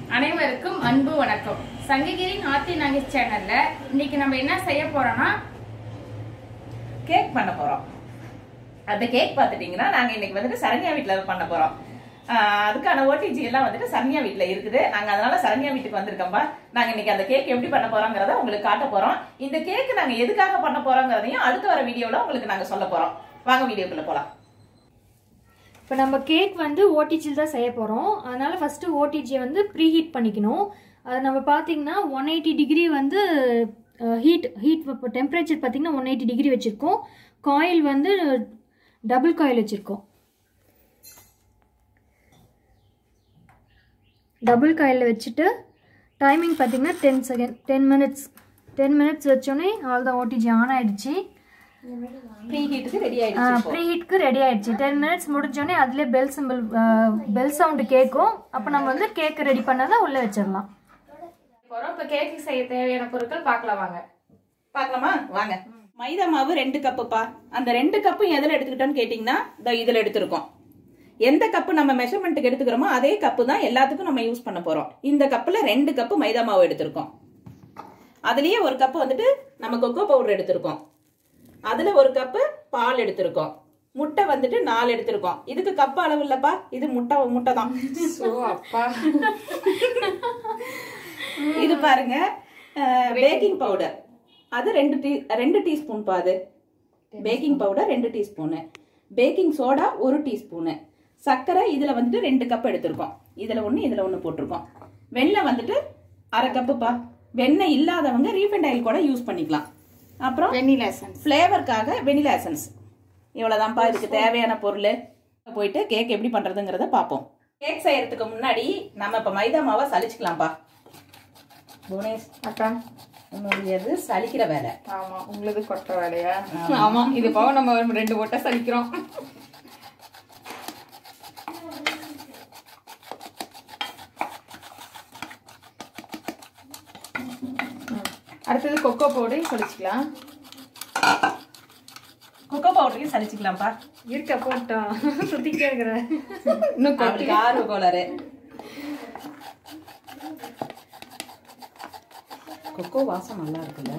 அனைவருக்கும் அன்பு வணக்கம் சங்ககிரின் ஆர்த்தி நாகேஷ் சேனல்ல இன்னைக்கு நம்ம என்ன செய்ய போறோம்னா கேக் பண்ண போறோம் அந்த கேக் பார்த்துட்டீங்கன்னா நாங்க இன்னைக்கு வந்துட்டு சரண்யா வீட்ல பண்ண போறோம் ஆஹ் அதுக்கான ஓடிஜி எல்லாம் வந்துட்டு சரண்யா வீட்ல இருக்குது நாங்க அதனால சரண்யா வீட்டுக்கு வந்திருக்கோம்பா நாங்க இன்னைக்கு அந்த கேக் எப்படி பண்ண போறோங்கிறத உங்களுக்கு காட்ட போறோம் இந்த கேக் நாங்க எதுக்காக பண்ண போறோங்கிறதையும் அடுத்து வர வீடியோல உங்களுக்கு நாங்க சொல்ல போறோம் வாங்க வீடியோக்குள்ள போலாம் இப்போ நம்ம கேக் வந்து ஓடிஜியில் தான் செய்ய போகிறோம் அதனால ஃபஸ்ட்டு ஓடிஜியை வந்து ப்ரீ ஹீட் பண்ணிக்கணும் அது நம்ம பார்த்தீங்கன்னா ஒன் எயிட்டி டிகிரி வந்து ஹீட் ஹீட் இப்போ டெம்பரேச்சர் பார்த்தீங்கன்னா ஒன் எயிட்டி டிகிரி வச்சுருக்கோம் காயில் வந்து டபுள் காயில் வச்சுருக்கோம் டபுள் காயில் வச்சுட்டு டைமிங் பார்த்தீங்கன்னா ten second ten minutes ten minutes வச்சோடனே அவ்வளோதான் ஓடிஜி ஆன் ஆயிடுச்சு ப்ரீ ஹீட்டுக்கு ரெடி ஆயிடுச்சு ப்ரீ ஹீட்க்கு ரெடி ஆயிடுச்சு டென் மினிட்ஸ் முடிஞ்சோடனே அதுலேயே பெல் சிம்பிள் பெல் சவுண்டு கேட்கும் அப்போ நம்ம வந்து கேக் ரெடி பண்ணதை உள்ளே வச்சிடலாம் போறோம் இப்ப கேக்கு செய்ய தேவையான பொருட்கள் பார்க்கலாம் வாங்க பார்க்கலாமா வாங்க மைதா மாவு ரெண்டு கப்புப்பா அந்த ரெண்டு கப்பும் எதுல எடுத்துக்கிட்டோம்னு கேட்டிங்கன்னா இதோ இதுல எடுத்திருக்கோம் எந்த கப்பு நம்ம மெஷர்மெண்ட்டுக்கு எடுத்துக்கிறோமோ அதே கப்பு தான் எல்லாத்துக்கும் நம்ம யூஸ் பண்ண போறோம் இந்த கப்புல ரெண்டு கப்பு மைதா மாவு எடுத்திருக்கோம் அதுலயே ஒரு கப்பு வந்துட்டு நம்ம கொக்கோ பவுடர் எடுத்திருக்கோம் அதுல ஒரு கப்பு பால் எடுத்திருக்கோம் முட்டை வந்துட்டு நாலு எடுத்திருக்கோம் இதுக்கு கப்பு அளவு இல்லப்பா இது முட்டை முட்டை தான் அப்பா இது பாருங்க பேக்கிங் பவுடர் அது ரெண்டு டீ ரெண்டு டீஸ்பூன் பா அது பேக்கிங் பவுடர் ரெண்டு டீஸ்பூனு பேக்கிங் சோடா ஒரு டீஸ்பூனு சர்க்கரை இதுல வந்துட்டு ரெண்டு கப் எடுத்திருக்கோம் இதுல ஒண்ணு இதுல ஒண்ணு போட்டிருக்கோம் வெண்ணெய் வந்துட்டு அரை கப்புப்பா வெண்ணெய் இல்லாதவங்க ரீஃபைண்ட் ஆயில் கூட யூஸ் பண்ணிக்கலாம் அப்புறம் வெண்ணிலா எசன்ஸ் ஃப்ளேவருக்காக வெனிலா எசன்ஸ் இவ்வளவுதான்ப்பா இதுக்கு தேவையான பொருள் போயிட்டு கேக் எப்படி பண்றதுங்கிறத பார்ப்போம் கேக் செய்யறதுக்கு முன்னாடி நம்ம இப்ப மைதா மாவை சலிச்சுக்கலாம்ப்பா புவனேஷ் அக்கா உன்னுடையது சலிக்கிற வேலை ஆமா உங்களுக்கு கொட்ட வேலையா ஆமா இது போக நம்ம ரெண்டு ஒட்டை சலிக்கிறோம் அடுத்தது கொக்கோ பவுடரையும் சலிச்சுக்கலாம் குக்கோ பவுடரையும் சலிச்சுக்கலாம்ப்பா இருக்க போட்டோம் சுற்றிக்கிட்டே இருக்கிற இன்னும் கொட்டி அவருக்கு ஆர்வ கோளாறு கொக்கோ வாசம் நல்லா இருக்குல்ல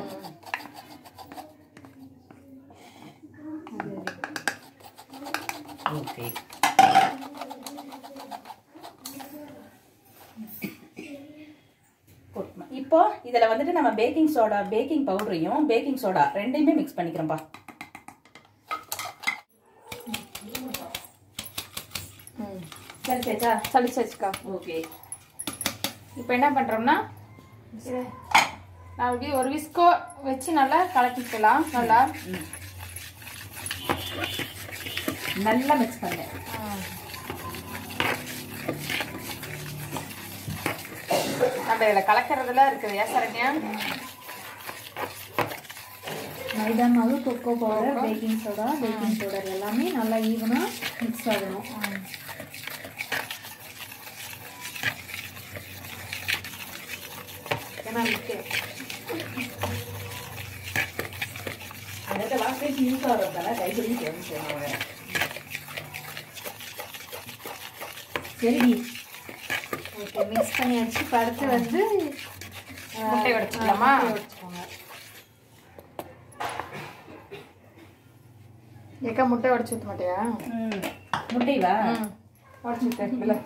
ஓகே இப்போ இதுல வந்துட்டு நம்ம பேக்கிங் சோடா பேக்கிங் பவுடரையும் பேக்கிங் சோடா ரெண்டையுமே மிக்ஸ் பண்ணிக்கிறோம்ப்பா சரி சேச்சா சலிச்சு வச்சுக்கா ஓகே இப்போ என்ன பண்றோம்னா இது நான் அப்படியே ஒரு விஸ்கோ வச்சு நல்லா கலக்கிக்கலாம் நல்லா நல்லா மிக்ஸ் பண்ணேன் நம்ம இதில் கலக்கிறதுல இருக்குது ஏன் சரண்யா மைதா மாவு cocoa powder baking soda baking powder எல்லாமே நல்லா ஈவனாக மிக்ஸ் ஆகணும் ஏன்னா இருக்கு அடுத்த வாசலுக்கு யூஸ் ஆகிறதால கைப்படி தேவை சரி ஓகே மிக்ஸ் பண்ணியாச்சு இப்போ அடுத்து வந்து முட்டை உடைச்சிக்கலாமா வச்சுக்கோங்க ஏக்கா முட்டை உடச்சி ஊற்ற மாட்டியா ம் முட்டை வா ம் உடச்சி ஊற்ற இல்லை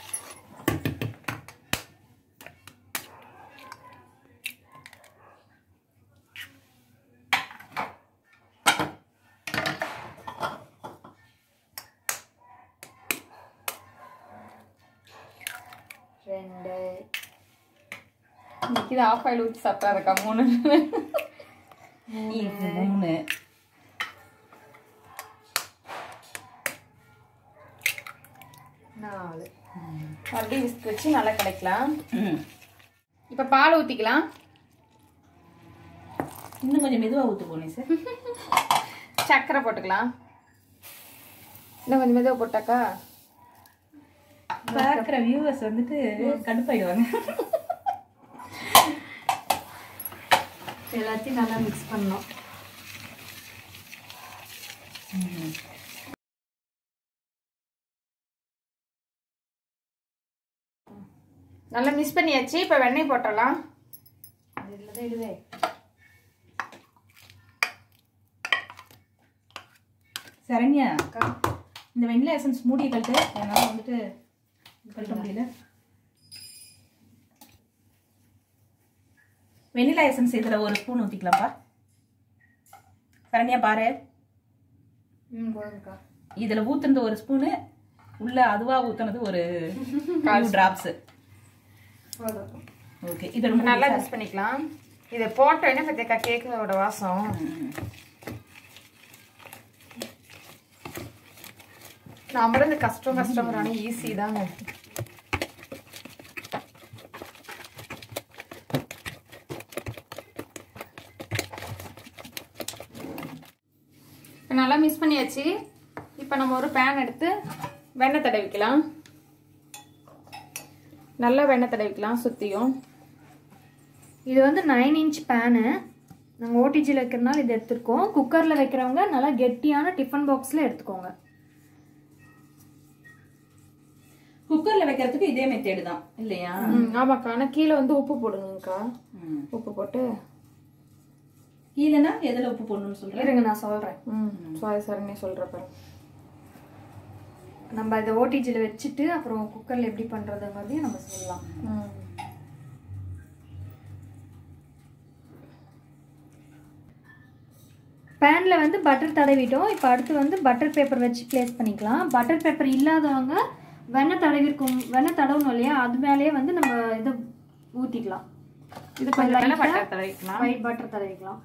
ரெண்டு இன்னைக்கு இது ஆஃப் ஆயில் ஊற்றி சாப்பிட்டாருக்கா மூணு இது மூணு நாலு மறுபடியும் விஸ்க் வச்சு நல்லா கிடைக்கலாம் ம் இப்போ பால் ஊற்றிக்கலாம் இன்னும் கொஞ்சம் மெதுவாக ஊற்று போனே சார் சர்க்கரை போட்டுக்கலாம் இன்னும் கொஞ்சம் மெதுவாக போட்டாக்கா பார்க்குற வியூவர்ஸ் வந்துட்டு கடுப்பாயிடுவாங்க எல்லாத்தையும் நல்லா மிக்ஸ் பண்ணணும் நல்லா மிக்ஸ் பண்ணியாச்சு இப்போ வெண்ணெய் போட்டுடலாம் இதில் தான் இதுவே சரண்யா இந்த வெண்ணிலா எசன்ஸ் மூடியை கழட்டு என்னால் வந்துட்டு இது கழட்ட முடியல வெண்ணிலா எசன்ஸ் இதில் ஒரு ஸ்பூன் ஊற்றிக்கலாம்ப்பா சரண்யா பாரு ம் போதும்க்கா இதில் ஊற்றுனது ஒரு ஸ்பூனு உள்ள அதுவாக ஊற்றுனது ஒரு டிராப்ஸு போதும் ஓகே இது நல்லா மிக்ஸ் பண்ணிக்கலாம் இதை போட்ட உடனே பார்த்தியாக்கா கேக்கோட வாசம் நம்மளும் இந்த கஷ்டம் கஷ்டம் ஆனால் ஈஸி தாங்க இப்ப நல்லா மிக்ஸ் பண்ணியாச்சு இப்போ நம்ம ஒரு பேன் எடுத்து வெண்ணெய் தடவிக்கலாம் நல்லா வெண்ணெய் தடவிக்கலாம் சுற்றியும் இது வந்து நைன் இன்ச் பேனு நாங்கள் ஓடிஜியில் வைக்கிறனால இது எடுத்துருக்கோம் குக்கரில் வைக்கிறவங்க நல்லா கெட்டியான டிஃபன் பாக்ஸில் எடுத்துக்கோங்க குக்கரில் வைக்கிறதுக்கு இதே மெத்தேடு தான் இல்லையா ம் ஆமாக்கா ஆனால் கீழே வந்து உப்பு போடுங்கக்கா ம். உப்பு போட்டு கீழேனா எதில் உப்பு போடணும்னு சொல்கிறேன் இருங்க நான் சொல்கிறேன் ம் சாரி சரண்யா சொல்கிற பாரு நம்ம இதை ஓடிஜியில் வச்சுட்டு அப்புறம் குக்கரில் எப்படி பண்ணுறதுங்கிறதையும் நம்ம சொல்லலாம் ம் பேனில் வந்து பட்டர் தடவிட்டோம் இப்போ அடுத்து வந்து பட்டர் பேப்பர் வச்சு ப்ளேஸ் பண்ணிக்கலாம் பட்டர் பேப்பர் இல்லாதவங்க வெண்ணெய் தடவிருக்கும் வெண்ணெய் தடவணும் இல்லையா அது மேலேயே வந்து நம்ம இதை ஊற்றிக்கலாம் இது கொஞ்சம் மேலே பட்டர் தடவிக்கலாம் ஒயிட் பட்டர் தடவிக்கலாம்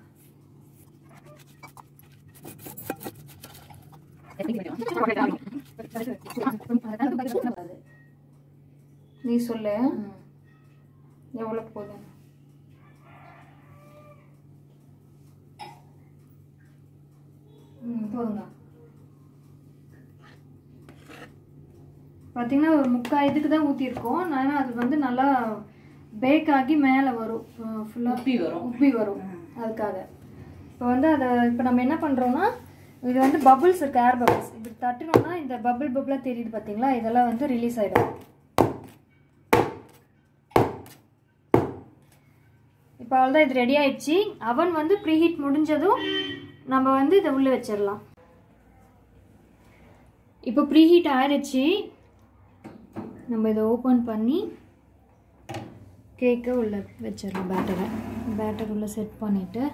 நீ சொல்லு எவ்வளோ போதும் ம் போதுங்க பார்த்தீங்கன்னா ஒரு முக்கால் இதுக்கு தான் ஊற்றிருக்கோம் ஆனால் அது வந்து நல்லா பேக் ஆகி மேலே வரும் ஃபுல்லாக உப்பி வரும் உப்பி வரும் அதுக்காக இப்போ வந்து அதை இப்போ நம்ம என்ன பண்ணுறோம்னா இது வந்து பபுள்ஸ் இருக்கு ஏர் பபுள்ஸ் இப்படி தட்டினோம்னா இந்த பபுள் பபுளாக தெரியுது பார்த்தீங்களா இதெல்லாம் வந்து ரிலீஸ் ஆகிடும் இப்போ அவ்வளோதான் இது ரெடி ஆயிடுச்சு அவன் வந்து ப்ரீஹீட் முடிஞ்சதும் நம்ம வந்து இதை உள்ளே வச்சிடலாம் இப்போ ப்ரீஹீட் ஆயிடுச்சு நம்ம இதை ஓப்பன் பண்ணி கேக்கை உள்ளே வச்சிடலாம் பேட்டரை பேட்டர் உள்ளே செட் பண்ணிவிட்டு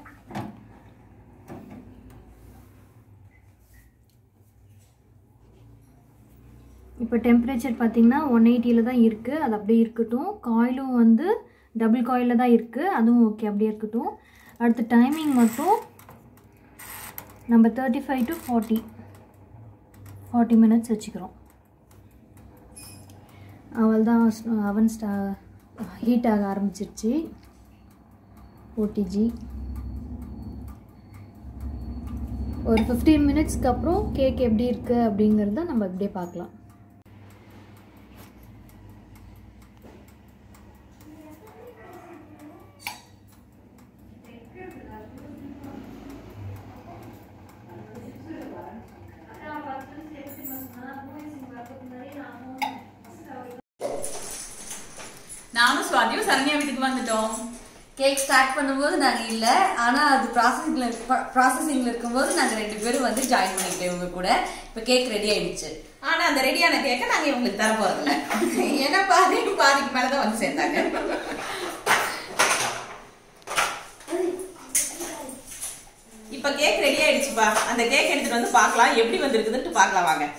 இப்போ டெம்பரேச்சர் பார்த்தீங்கன்னா ஒன் எயிட்டியில் தான் இருக்குது அது அப்படியே இருக்கட்டும் காயிலும் வந்து டபுள் காயிலில் தான் இருக்குது அதுவும் ஓகே அப்படியே இருக்கட்டும் அடுத்து டைமிங் மட்டும் நம்ம thirty five to forty forty minutes வச்சுக்கிறோம் அவள் தான் அவன் ஸ்டா ஹீட் ஆக ஆரம்பிச்சிருச்சு ஓடிஜி ஒரு ஃபிஃப்டீன் மினிட்ஸ்க்கு அப்புறம் கேக் எப்படி இருக்குது அப்படிங்கிறத நம்ம இப்படியே பார்க்கலாம் நானும் சுவாதியும் சரண்யா வீட்டுக்கு வந்துட்டோம் கேக் ஸ்டார்ட் பண்ணும்போது நாங்க இல்ல ஆனா அது ப்ராசஸிங்ல ப்ராசஸிங்ல இருக்கும்போது நாங்க ரெண்டு பேரும் வந்து ஜாயின் பண்ணிக்கிட்டோம் இவங்க கூட இப்ப கேக் ரெடி ஆயிடுச்சு ஆனா அந்த ரெடியான கேக்க நாங்க இவங்களுக்கு தர போறதில்ல ஏன்னா பாதி பாதிக்கு மேலதான் வந்து சேர்ந்தாங்க இப்ப கேக் ரெடி ஆயிடுச்சுப்பா அந்த கேக் எடுத்துட்டு வந்து பார்க்கலாம் எப்படி வந்திருக்குதுன்னு பார்க்கலாம் வாங்க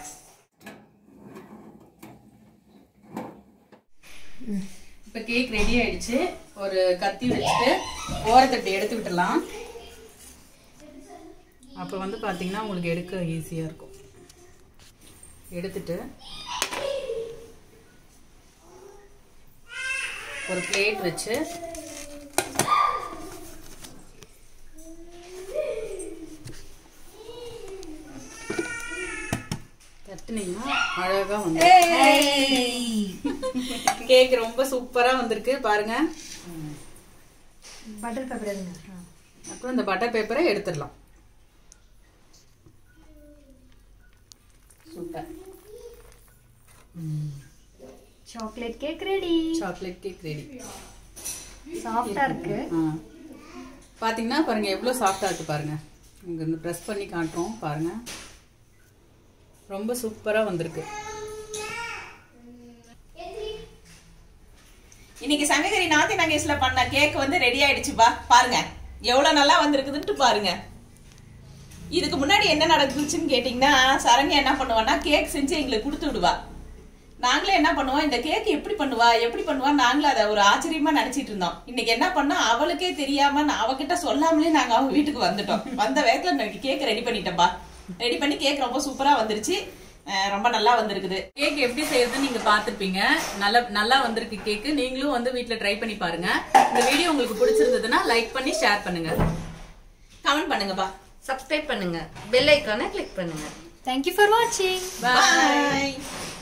இப்ப கேக் ரெடி ஆயிடுச்சு ஒரு கத்தி வச்சுட்டு ஓரத்தட்டு எடுத்து விட்டுலாம் அப்போ வந்து பார்த்தீங்கன்னா உங்களுக்கு எடுக்க ஈஸியாக இருக்கும் எடுத்துட்டு ஒரு பிளேட் வச்சு தட்டுனீங்கன்னா அழகா வந்து கேக் ரொம்ப சூப்பரா வந்திருக்கு பாருங்க பட்டர் பேப்பர் எடுங்க அப்புறம் இந்த பட்டர் பேப்பரை எடுத்துடலாம் super chocolate cake ready chocolate cake ready சாஃப்டா இருக்கு ஆ பார்த்தீங்கன்னா பாருங்க எவ்வளோ சாஃப்டாக இருக்கு பாருங்க இங்கே இருந்து ப்ரெஸ் பண்ணி காட்டுறோம் பாருங்க ரொம்ப சூப்பராக வந்திருக்கு இன்னைக்கு சங்ககிரி நாத்தி நகேஷ்ல பண்ண கேக் வந்து ரெடி ஆயிடுச்சுப்பா பாருங்க எவ்வளவு நல்லா வந்திருக்குதுன்ட்டு பாருங்க இதுக்கு முன்னாடி என்ன நடந்துச்சுன்னு கேட்டிங்கன்னா சரண்யா என்ன பண்ணுவான்னா கேக் செஞ்சு எங்களுக்கு கொடுத்து விடுவா நாங்களே என்ன பண்ணுவோம் இந்த கேக் எப்படி பண்ணுவா எப்படி பண்ணுவா நாங்களும் அதை ஒரு ஆச்சரியமா நினைச்சிட்டு இருந்தோம் இன்னைக்கு என்ன பண்ணா அவளுக்கே தெரியாம நான் அவகிட்ட சொல்லாமலே நாங்க அவங்க வீட்டுக்கு வந்துட்டோம் வந்த வேகத்துல இன்னைக்கு கேக் ரெடி பண்ணிட்டேன்ப்பா ரெடி பண்ணி கேக் ரொம்ப சூப்பரா வந்துருச்சு அஹ் ரொம்ப நல்லா வந்திருக்குது கேக் எப்படி செய்யறதுன்னு நீங்க பார்த்திருப்பீங்க நல்லா நல்லா வந்திருக்கு கேக்கு நீங்களும் வந்து வீட்ல ட்ரை பண்ணி பாருங்க இந்த வீடியோ உங்களுக்கு பிடிச்சிருந்ததுன்னா லைக் பண்ணி ஷேர் பண்ணுங்க கமெண்ட் பண்ணுங்கப்பா சப்ஸ்கிரைப் பண்ணுங்க பெல் ஐக்கானை கிளிக் பண்ணுங்க தேங்க்யூ ஃபார் வாட்சிங் பாய்